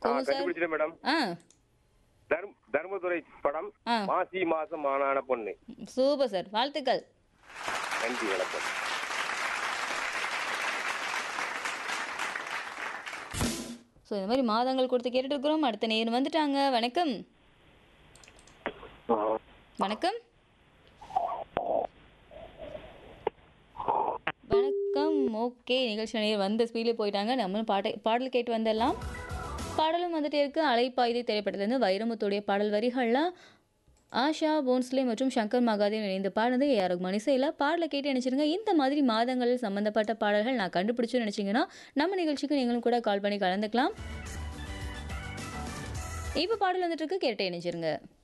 சொல்லுங்க சார் கண்டுபிடிச்சிட்டேன் மேடம் ஆ தர்ம தர்மதுரை படம் ஆ. மாசி மாசம் ஆனான பொண்ணு சூப்பர் சார் வாழ்த்துக்கள் நன்றி வணக்கம் ஸோ இந்த மாதிரி மாதங்கள் கொடுத்து கேட்டுட்டு இருக்கிறோம் அடுத்த நேரம் வந்துட்டாங்க வணக்கம் வணக்கம் வணக்கம் ஓகே நிகழ்ச்சி நேர் வந்த ஸ்பீடில் போயிட்டாங்க நம்மளும் பாட்டை பாடல் கேட்டு வந்துடலாம் பாடலும் வந்துட்டே இருக்கு அலைப்பாய்தை திரைப்படத்துலேருந்து வைரமுத்துடைய பாடல் வரிகள்லாம் ஆஷா போன்ஸ்லே மற்றும் சங்கர் மகாதேவ் இணைந்து பாடுனது ஏஆர் ரகுமான் இசையில் பாடலை கேட்டு நினச்சிருங்க இந்த மாதிரி மாதங்களில் சம்மந்தப்பட்ட பாடல்கள் நான் கண்டுபிடிச்சு நினச்சிங்கன்னா நம்ம நிகழ்ச்சிக்கு நீங்களும் கூட கால் பண்ணி கலந்துக்கலாம் இப்போ பாடல் வந்துட்டு இருக்கு கேட்டு நினைச்சிருங்க